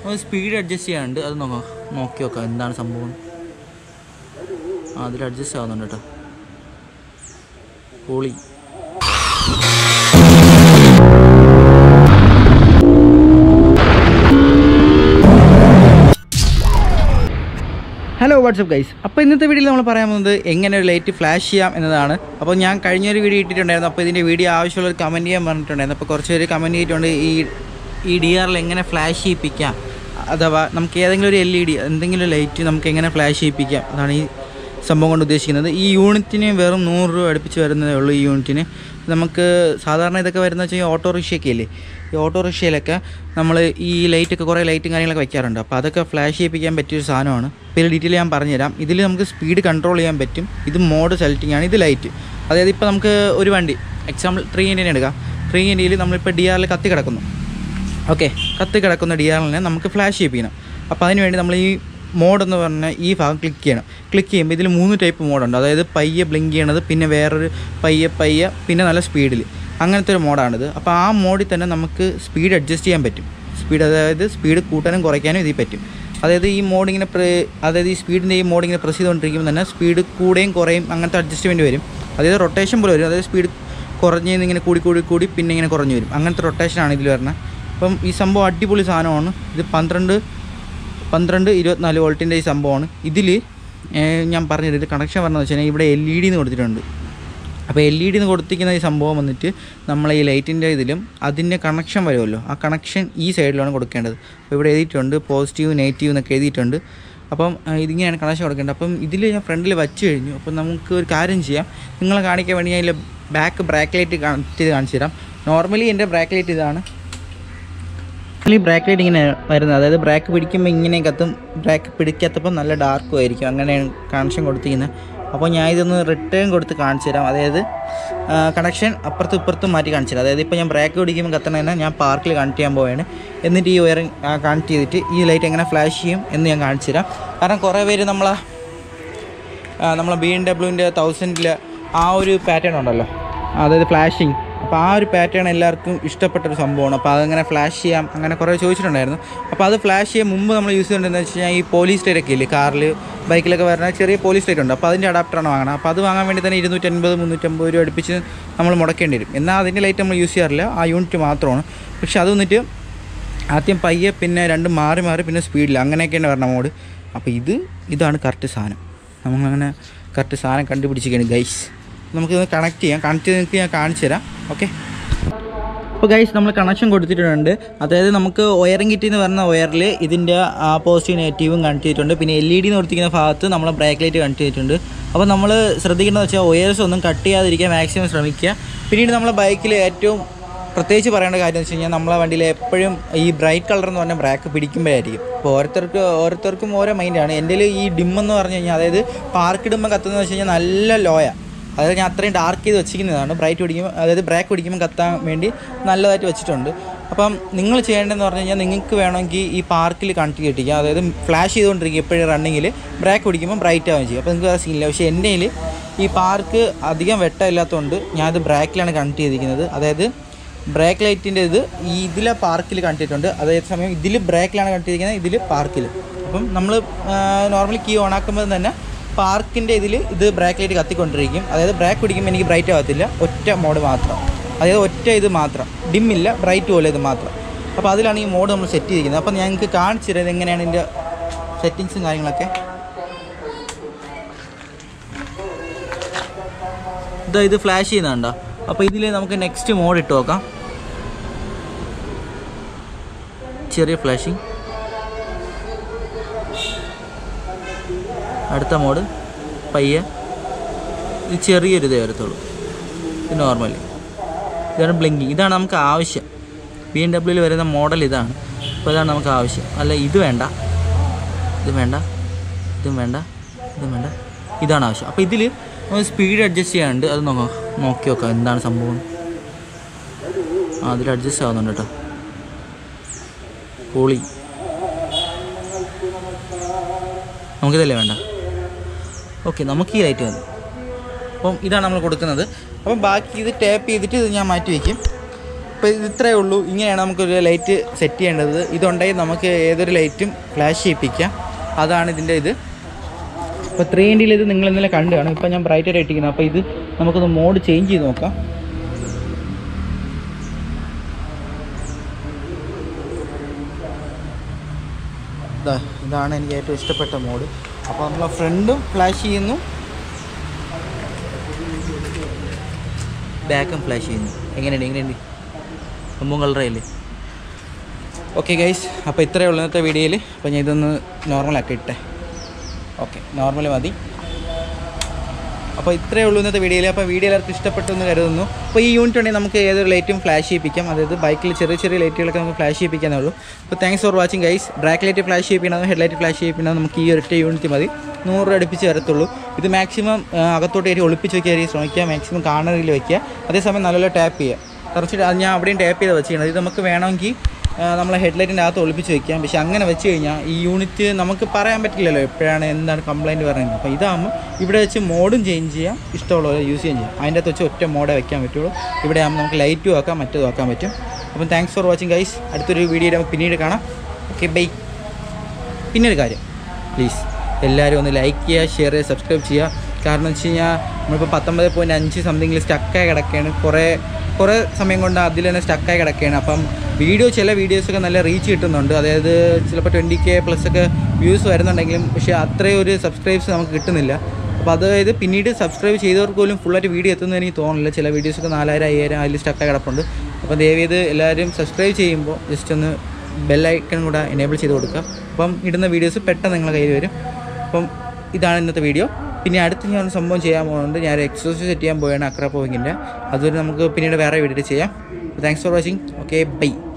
ഒന്ന് speed adjust ചെയ്യാനുണ്ട് അത് നോക്കാം നോക്കി നോക്കാം എന്താണ് സംഭവം ആ അതിൽ അഡ്ജസ്റ്റ് ആവുന്നുണ്ട് കേട്ടോ പൊളി ഹലോ വാട്സപ്പ് ഗൈസ് അപ്പോൾ ഇന്നത്തെ വീഡിയോയിൽ നമ്മൾ പറയാൻ പോകുന്നത് എങ്ങനെ ഒരു ലൈറ്റ് ഫ്ലാഷ് ചെയ്യാം എന്നതാണ് അപ്പോൾ ഞാൻ കഴിഞ്ഞൊരു വീഡിയോ ഇട്ടിട്ടുണ്ടായിരുന്നു അപ്പോൾ ഇതിൻ്റെ വീഡിയോ ആവശ്യമുള്ളവർ കമൻറ്റ് ചെയ്യാൻ പറഞ്ഞിട്ടുണ്ടായിരുന്നു അപ്പോൾ കുറച്ച് പേര് കമൻറ്റ് ചെയ്തിട്ടുണ്ട് ഈ ഈ ഡി ആറിൽ എങ്ങനെ ഫ്ലാഷ് ചെയ്യിപ്പിക്കാം അഥവാ നമുക്ക് ഏതെങ്കിലും ഒരു എൽ ഇ ഡി എന്തെങ്കിലും ലൈറ്റ് നമുക്ക് എങ്ങനെ ഫ്ലാഷ് ചെയ്യിപ്പിക്കാം അതാണ് ഈ സംഭവം കൊണ്ട് ഉദ്ദേശിക്കുന്നത് ഈ യൂണിറ്റിന് വെറും നൂറ് രൂപ അടുപ്പിച്ച് വരുന്നതേ ഉള്ളൂ ഈ യൂണിറ്റിന് നമുക്ക് സാധാരണ ഇതൊക്കെ വരുന്നത് വെച്ചാൽ ഓട്ടോറിക്ഷയൊക്കെ ഇല്ലേ ഈ ഓട്ടോറിക്ഷയിലൊക്കെ നമ്മൾ ഈ ലൈറ്റൊക്കെ കുറേ ലൈറ്റും കാര്യങ്ങളൊക്കെ വെക്കാറുണ്ട് അപ്പോൾ അതൊക്കെ ഫ്ലാഷ് ചെയ്യിപ്പിക്കാൻ പറ്റിയൊരു സാധനമാണ് ഇപ്പോൾ ഇതിൽ ഡീറ്റെയിൽ ഞാൻ പറഞ്ഞുതരാം ഇതിൽ നമുക്ക് സ്പീഡ് കൺട്രോൾ ചെയ്യാൻ പറ്റും ഇത് മോഡ് സെലക്ടിങ് ആണ് ഇത് ലൈറ്റ് അതായത് ഇപ്പോൾ നമുക്ക് ഒരു വണ്ടി എക്സാമ്പിൾ ത്രീ ഇൻഡിയൻ എടുക്കാം ത്രീ ഇൻഡിയയിൽ നമ്മളിപ്പോൾ ഡി ആറിൽ കത്തി കിടക്കുന്നു ഓക്കെ കത്തി കിടക്കുന്ന ഡി ആറിനെ നമുക്ക് ഫ്ലാഷ് ചെയ്യിപ്പിക്കണം അപ്പോൾ അതിന് വേണ്ടി നമ്മൾ ഈ മോഡ് എന്ന് പറഞ്ഞാൽ ഈ ഭാഗം ക്ലിക്ക് ചെയ്യണം ക്ലിക്ക് ചെയ്യുമ്പോൾ ഇതിൽ മൂന്ന് ടൈപ്പ് മോഡുണ്ട് അതായത് പയ്യെ ബ്ലിങ്ക് ചെയ്യണത് പിന്നെ വേറൊരു പയ്യെ പയ്യെ പിന്നെ നല്ല സ്പീഡിൽ അങ്ങനത്തെ ഒരു മോഡാണിത് അപ്പോൾ ആ മോഡിൽ തന്നെ നമുക്ക് സ്പീഡ് അഡ്ജസ്റ്റ് ചെയ്യാൻ പറ്റും സ്പീഡ് അതായത് സ്പീഡ് കൂട്ടാനും കുറയ്ക്കാനും ഇതിൽ പറ്റും അതായത് ഈ മോഡ് ഇങ്ങനെ പ്ര അതായത് ഈ സ്പീഡിൻ്റെ ഈ മോഡ് ഇങ്ങനെ പ്രസ് ചെയ്തുകൊണ്ടിരിക്കുമ്പോൾ തന്നെ സ്പീഡ് കൂടുകയും കുറയും അങ്ങനത്തെ അഡ്ജസ്റ്റ്മെൻറ്റ് വരും അതായത് റൊട്ടേഷൻ പോലെ വരും അതായത് സ്പീഡ് കുറഞ്ഞ് ഇങ്ങനെ കൂടി കൂടി കൂടി പിന്നെ ഇങ്ങനെ കുറഞ്ഞു വരും അങ്ങനത്തെ റൊട്ടേഷനാണ് ഇതിൽ വരുന്നത് അപ്പം ഈ സംഭവം അടിപൊളി സാധനമാണ് ഇത് പന്ത്രണ്ട് പന്ത്രണ്ട് ഇരുപത്തിനാല് വോൾട്ടിൻ്റെ ഈ സംഭവമാണ് ഇതിൽ ഞാൻ പറഞ്ഞത് ഇത് കണക്ഷൻ പറഞ്ഞതെന്ന് വെച്ച് കഴിഞ്ഞാൽ ഇവിടെ എൽ ഇ ഡി എന്ന് കൊടുത്തിട്ടുണ്ട് അപ്പോൾ എൽ ഇ ഡി എന്ന് കൊടുത്തിരിക്കുന്ന ഈ സംഭവം വന്നിട്ട് നമ്മൾ ഈ ലൈറ്റിൻ്റെ ഇതിലും അതിൻ്റെ കണക്ഷൻ വരുമല്ലോ ആ കണക്ഷൻ ഈ സൈഡിലാണ് കൊടുക്കേണ്ടത് അപ്പോൾ ഇവിടെ എഴുതിയിട്ടുണ്ട് പോസിറ്റീവ് നെഗറ്റീവ് എന്നൊക്കെ എഴുതിയിട്ടുണ്ട് അപ്പം ആ, ഇതിങ്ങനെയാണ് കണക്ഷൻ കൊടുക്കേണ്ടത് അപ്പം ഇതിൽ ഞാൻ ഫ്രണ്ടിൽ വച്ച് കഴിഞ്ഞു അപ്പം നമുക്ക് ഒരു കാര്യം ചെയ്യാം നിങ്ങളെ കാണിക്കാൻ വേണ്ടി ഞാൻ ഇതിൽ ബാക്ക് ബ്രാക്ക് ലൈറ്റ് കണക്ട് ചെയ്ത് കാണിച്ചു തരാം നോർമലി എൻ്റെ ബ്രാക്ക് ലൈറ്റ് ഇതാണ് ഈ ബ്രേക്ക് ലൈറ്റ് ഇങ്ങനെ വരുന്നത് അതായത് ബ്രേക്ക് പിടിക്കുമ്പോൾ ഇങ്ങനെ കത്തും ബ്രേക്ക് പിടിക്കാത്തപ്പോൾ നല്ല ഡാർക്കും ആയിരിക്കും അങ്ങനെയാണ് കണക്ഷൻ കൊടുത്തിരിക്കുന്നത് അപ്പോൾ ഞാൻ ഇതൊന്ന് റിട്ടേൺ കൊടുത്ത് കാണിച്ചു തരാം അതായത് കണക്ഷൻ അപ്പുറത്തും ഇപ്പുറത്തും മാറ്റി കാണിച്ചു തരാം അതായത് ഇപ്പോൾ ഞാൻ ബ്രേക്ക് പിടിക്കുമ്പോൾ കത്തണതിനെ ഞാൻ പാർക്കിൽ കണക്ട് ചെയ്യാൻ പോവുകയാണ് എന്നിട്ട് ഈ വയർ കണക്ട് ചെയ്തിട്ട് ഈ ലൈറ്റ് എങ്ങനെ ഫ്ലാഷ് ചെയ്യും എന്ന് ഞാൻ കാണിച്ചു തരാം കാരണം കുറേ പേര് നമ്മളെ ആ, നമ്മളെ ബി എം ഡബ്ല്യുവിൻ്റെ തൗസൻഡിൽ ആ ഒരു പാറ്റേൺ ഉണ്ടല്ലോ അതായത് ഫ്ലാഷിങ് അപ്പോൾ ആ ഒരു പാറ്റേൺ എല്ലാവർക്കും ഇഷ്ടപ്പെട്ടൊരു സംഭവമാണ് അപ്പോൾ അതങ്ങനെ ഫ്ലാഷ് ചെയ്യാം അങ്ങനെ കുറേ ചോദിച്ചിട്ടുണ്ടായിരുന്നു അപ്പോൾ അത് ഫ്ലാഷ് ചെയ്യാൻ മുമ്പ് നമ്മൾ യൂസ് ചെയ്യേണ്ടതെന്ന് വെച്ച് കഴിഞ്ഞാൽ ഈ പോലീസ് ലൈറ്റൊക്കെ ഇല്ലേ കാറിൽ ബൈക്കിലൊക്കെ വരുന്ന ചെറിയ പോലീസ് ലൈറ്റ് ഉണ്ട് അപ്പോൾ അതിൻ്റെ അഡാപ്റ്ററാണ് വാങ്ങണം അപ്പോൾ അത് വാങ്ങാൻ വേണ്ടി തന്നെ ഇരുന്നൂറ്റൻപത് മുന്നൂറ്റമ്പത് രൂപ അടുപ്പിച്ച് നമ്മൾ മുടക്കേണ്ടി വരും എന്നാൽ അതിൻ്റെ ലൈറ്റ് നമ്മൾ യൂസ് ചെയ്യാറില്ല ആ യൂണിറ്റ് മാത്രമാണ് പക്ഷെ അത് വന്നിട്ട് ആദ്യം പയ്യെ പിന്നെ രണ്ട് മാറി മാറി പിന്നെ സ്പീഡിൽ അങ്ങനെയൊക്കെയാണ് വരണം മോഡ് അപ്പോൾ ഇത് ഇതാണ് കറക്റ്റ് സാധനം നമ്മളങ്ങനെ കറക്റ്റ് സാധനം കണ്ടുപിടിച്ചിരിക്കുകയാണ് ഗൈസ് നമുക്ക് കണക്ട് ചെയ്യാം കണക്ട് ചെയ്ത് നിങ്ങൾക്ക് ഞാൻ കാണിച്ചു തരാം ഓക്കെ അപ്പോൾ ഗൈസ് നമ്മൾ കണക്ഷൻ കൊടുത്തിട്ടുണ്ട് അതായത് നമുക്ക് ഒയറിംഗ് കിറ്റ് എന്ന് പറഞ്ഞ ഒയറിൽ ഇതിൻ്റെ പോസിറ്റീവ് നെഗറ്റീവും കണക്ട് ചെയ്തിട്ടുണ്ട് പിന്നെ എൽ ഇ ഡി എന്ന് കൊടുത്തിരിക്കുന്ന ഭാഗത്ത് നമ്മൾ ബ്രേക്ക് ലൈറ്റ് കണക്ട് ചെയ്തിട്ടുണ്ട് അപ്പോൾ നമ്മൾ ശ്രദ്ധിക്കേണ്ടത് വെച്ചാൽ ഒയർസ് ഒന്നും കട്ട് ചെയ്യാതിരിക്കാൻ മാക്സിമം ശ്രമിക്കുക പിന്നീട് നമ്മളെ ബൈക്കിൽ ഏറ്റവും പ്രത്യേകിച്ച് പറയേണ്ട കാര്യം എന്ന് വെച്ച് കഴിഞ്ഞാൽ നമ്മളെ വണ്ടിയിൽ എപ്പോഴും ഈ ബ്രൈറ്റ് കളർ എന്ന് പറഞ്ഞാൽ ബ്രാക്ക് പിടിക്കുമ്പോഴായിരിക്കും അപ്പോൾ ഓരോരുത്തർക്ക് ഓരോരുത്തർക്കും ഓരോ മൈൻഡാണ് എൻ്റെ ഈ ഡിം എന്ന് പറഞ്ഞു കഴിഞ്ഞാൽ അതായത് പാർക്ക് ഇടുമ്പോൾ കത്തുന്നത് വെച്ച് കഴിഞ്ഞാൽ നല്ല ലോയ അതായത് ഞാൻ അത്രയും ഡാർക്ക് ചെയ്ത് വെച്ചിരിക്കുന്നതാണ് ബ്രൈറ്റ് പിടിക്കുമ്പോൾ അതായത് ബ്രാക്ക് പിടിക്കുമ്പോൾ കത്താൻ വേണ്ടി നല്ലതായിട്ട് വെച്ചിട്ടുണ്ട് അപ്പം നിങ്ങൾ ചെയ്യേണ്ടതെന്ന് പറഞ്ഞു കഴിഞ്ഞാൽ നിങ്ങൾക്ക് വേണമെങ്കിൽ ഈ പാർക്കിൽ കണക്ട് ചെയ്തിരിക്കുക അതായത് ഫ്ലാഷ് ചെയ്തുകൊണ്ടിരിക്കുക എപ്പോഴും റണ്ണിങ്ങിൽ ബ്രാക്ക് പിടിക്കുമ്പോൾ ബ്രൈറ്റ് ആവുകയും ചെയ്യും അപ്പോൾ നിങ്ങൾക്ക് ആ സീനില്ല പക്ഷേ എൻ്റെ കയ്യിൽ ഈ പാർക്ക് അധികം വെട്ടമില്ലാത്തതുകൊണ്ട് ഞാനത് ബ്രാക്കിലാണ് കണക്ട് ചെയ്തിരിക്കുന്നത് അതായത് ബ്രേക്ക് ലൈറ്റിൻ്റെ ഇത് ഈ ഇതിലെ പാർക്കിൽ കണ്ടിട്ടുണ്ട് അതേ സമയം ഇതിൽ ബ്രേക്കിലാണ് കണ്ടിരിക്കുന്നത് ഇതിൽ പാർക്കിൽ അപ്പം നമ്മൾ നോർമലി കീ ഓൺ ആക്കുമ്പോൾ തന്നെ പാർക്കിൻ്റെ ഇതിൽ ഇത് ബ്രേക്ക് ലൈറ്റ് കത്തിക്കൊണ്ടിരിക്കും അതായത് ബ്രേക്ക് പിടിക്കുമ്പോൾ എനിക്ക് ബ്രൈറ്റ് ആകത്തില്ല ഒറ്റ മോഡ് മാത്രം അതായത് ഒറ്റ ഇത് മാത്രം ഡിമ്മില്ല ബ്രൈറ്റ് പോലെ ഇത് മാത്രം അപ്പോൾ അതിലാണ് ഈ മോഡ് നമ്മൾ സെറ്റ് ചെയ്തിരിക്കുന്നത് അപ്പോൾ ഞാൻ നിങ്ങൾക്ക് കാണിച്ചു തരാം എങ്ങനെയാണ് ഇതിൻ്റെ സെറ്റിങ്സും കാര്യങ്ങളൊക്കെ ഇതാ ഇത് ഫ്ലാഷ് ചെയ്യുന്നുണ്ടോ അപ്പോൾ ഇതിൽ നമുക്ക് നെക്സ്റ്റ് മോഡ് ഇട്ട് നോക്കാം ചെറിയ ഫ്ലാഷിങ് അടുത്ത മോഡ് പയ്യെ ഇത് ചെറിയൊരു ഇതേ വരത്തുള്ളൂ ഇത് നോർമലി ഇതാണ് ബ്ലിങ്കിങ് ഇതാണ് നമുക്ക് ആവശ്യം ബി എം ഡബ്ല്യൂയിൽ വരുന്ന മോഡൽ ഇതാണ് അപ്പോൾ ഇതാണ് നമുക്ക് ആവശ്യം അല്ല ഇത് വേണ്ട ഇത് വേണ്ട ഇതും വേണ്ട ഇതും വേണ്ട ഇതാണ് ആവശ്യം അപ്പോൾ ഇതിൽ സ്പീഡ് അഡ്ജസ്റ്റ് ചെയ്യാനുണ്ട് അത് നോക്കാം നോക്കി നോക്കാം എന്താണ് സംഭവം ആ അതിൽ അഡ്ജസ്റ്റ് ആവുന്നുണ്ട് കേട്ടോ പൊളി നമുക്കിതല്ലേ വേണ്ട ഓക്കെ നമുക്ക് ഈ ലൈറ്റ് മതി അപ്പം ഇതാണ് നമ്മൾ കൊടുക്കുന്നത് അപ്പം ബാക്കി ഇത് ടാപ്പ് ചെയ്തിട്ട് ഇത് ഞാൻ മാറ്റി വയ്ക്കും അപ്പോൾ ഇത് ഇത്രയേ ഉള്ളൂ ഇങ്ങനെയാണ് നമുക്കൊരു ലൈറ്റ് സെറ്റ് ചെയ്യേണ്ടത് ഇതുണ്ടെങ്കിൽ നമുക്ക് ഏതൊരു ലൈറ്റും ഫ്ലാഷ് ചെയ്യിപ്പിക്കാം അതാണ് ഇതിൻ്റെ ഇത് അപ്പോൾ ത്രീ ഇൻഡിയിൽ ഇത് നിങ്ങൾ ഇന്നലെ കണ്ടു കാണും ഇപ്പോൾ ഞാൻ ബ്രൈറ്റായിട്ട് ഇട്ടിരിക്കുന്നത് അപ്പോൾ ഇത് നമുക്കൊന്ന് മോഡ് ചേഞ്ച് ചെയ്ത് നോക്കാം ഇതാ ഇതാണ് എനിക്ക് ഏറ്റവും ഇഷ്ടപ്പെട്ട മോഡ് അപ്പോൾ നമ്മളെ ഫ്രണ്ടും ഫ്ലാഷ് ചെയ്യുന്നു ബാക്കും ഫ്ലാഷ് ചെയ്യുന്നു എങ്ങനെയുണ്ട് എങ്ങനെയുണ്ട് സംഭവം കളറല്ലേ ഓക്കെ ഗൈസ് അപ്പോൾ ഇത്രയേ ഉള്ളൂ ഇന്നത്തെ വീഡിയോയിൽ അപ്പോൾ ഞാൻ ഇതൊന്ന് നോർമലാക്കി ഇട്ടെ ഓക്കെ നോർമൽ മതി അപ്പോൾ ഇത്രയേ ഉള്ളൂ ഇന്നത്തെ വീഡിയോയിൽ അപ്പോൾ വീഡിയോ എല്ലാവർക്കും ഇഷ്ടപ്പെട്ടു എന്ന് കരുതുന്നു അപ്പോൾ ഈ യൂണിറ്റ് ഉണ്ടെങ്കിൽ നമുക്ക് ഏതൊരു ലൈറ്റും ഫ്ലാഷ് ചെയ്യിപ്പിക്കാം അതായത് ബൈക്കിൽ ചെറിയ ചെറിയ ലൈറ്റുകളൊക്കെ നമുക്ക് ഫ്ലാഷ് ചെയ്യിപ്പിക്കാനേ ഉള്ളൂ അപ്പോൾ thanks for watching guys brake light flash ചെയ്യിപ്പിക്കണം ഹെഡ് ലൈറ്റ് ഫ്ലാഷ് ചെയ്യിപ്പിക്കണം നമുക്ക് ഈ ഒരൊറ്റ യൂണിറ്റ് മതി നൂറ് രൂപ അടുപ്പിച്ച് വരത്തുള്ളൂ ഇത് മാക്സിമം ആകത്തോട്ട് കയറി ഒളിപ്പിച്ച് വെക്കാൻ ശ്രമിക്കുക മാക്സിമം കാണറിൽ വയ്ക്കുക അതേസമയം നല്ലപോലെ ടാപ്പ് ചെയ്യുക കുറച്ച് അത് ഞാൻ അവിടെയും ടാപ്പ് ചെയ്ത് വെച്ചിരിക്കുന്നത് ഇത് നമുക്ക് വേണമെങ്കിൽ ആ, നമ്മളെ ഹെഡ്ലൈറ്റിൻ്റെ അകത്ത് ഒളിപ്പിച്ച് വെക്കാം പക്ഷെ അങ്ങനെ വെച്ച് കഴിഞ്ഞാൽ ഈ യൂണിറ്റ് നമുക്ക് പറയാൻ പറ്റില്ലല്ലോ എപ്പോഴാണ് എന്താണ് കംപ്ലൈൻറ്റ് പറയുന്നത് അപ്പോൾ ഇതാകുമ്പോൾ ഇവിടെ വെച്ച് മോഡും ചേഞ്ച് ചെയ്യാം ഇഷ്ടമുള്ള പോലെ യൂസ് ചെയ്യാൻ ചെയ്യാം അതിൻ്റെ അകത്ത് വെച്ച് ഒറ്റ മോഡേ വെക്കാൻ പറ്റുള്ളൂ ഇവിടെ ആകുമ്പോൾ നമുക്ക് ലൈറ്റും ആക്കാം മറ്റതും ആക്കാൻ പറ്റും അപ്പം താങ്ക്സ് ഫോർ വാച്ചിങ് ഗൈസ് അടുത്തൊരു വീഡിയോ നമുക്ക് പിന്നീട് കാണാം ഓക്കെ ബൈ പിന്നെ ഒരു കാര്യം പ്ലീസ് എല്ലാവരും ഒന്ന് ലൈക്ക് ചെയ്യുക ഷെയർ ചെയ്യുക സബ്സ്ക്രൈബ് ചെയ്യുക കാരണം വെച്ച് കഴിഞ്ഞാൽ നമ്മളിപ്പോൾ പത്തൊമ്പത് പോയിൻറ്റ് അഞ്ച് സംതിങ്ങിൽ സ്റ്റക്കായി കിടക്കുകയാണ് കുറേ കുറേ സമയം കൊണ്ട് അതിൽ തന്നെ സ്റ്റക്കായി കിടക്കുകയാണ് അപ്പം വീഡിയോ ചില വീഡിയോസൊക്കെ നല്ല റീച്ച് കിട്ടുന്നുണ്ട് അതായത് ചിലപ്പോൾ ട്വൻറ്റി കെ പ്ലസ് ഒക്കെ വ്യൂസ് വരുന്നുണ്ടെങ്കിലും പക്ഷേ അത്രയും ഒരു സബ്സ്ക്രൈബ്സ് നമുക്ക് കിട്ടുന്നില്ല അപ്പോൾ അതായത് പിന്നീട് സബ്സ്ക്രൈബ് ചെയ്തവർക്ക് പോലും ഫുള്ളായിട്ട് വീഡിയോ എത്തുന്നത് എനിക്ക് തോന്നുന്നില്ല ചില വീഡിയോസൊക്കെ നാലായിരം അയ്യായിരം അതിൽ സ്റ്റക്കായി കിടപ്പുണ്ട് അപ്പോൾ ദയവേത് എല്ലാവരും സബ്സ്ക്രൈബ് ചെയ്യുമ്പോൾ ജസ്റ്റ് ഒന്ന് ബെല്ലൈക്കൺ കൂടെ എനേബിൾ ചെയ്ത് കൊടുക്കുക അപ്പം ഇടുന്ന വീഡിയോസ് പെട്ടെന്ന് നിങ്ങളുടെ കയ്യിൽ വരും അപ്പം ഇതാണ് ഇന്നത്തെ വീഡിയോ പിന്നെ അടുത്ത് ഞാൻ ഒരു സംഭവം ചെയ്യാൻ പോകുന്നുണ്ട് ഞാൻ ഒരു എക്സസൈസ് സെറ്റ് ചെയ്യാൻ പോവുകയാണ് അക്ര പോയിങ്ങിൻ്റെ അതൊരു നമുക്ക് പിന്നീട് വേറെ വീഡിയോ ചെയ്യാം thanks for watching okay by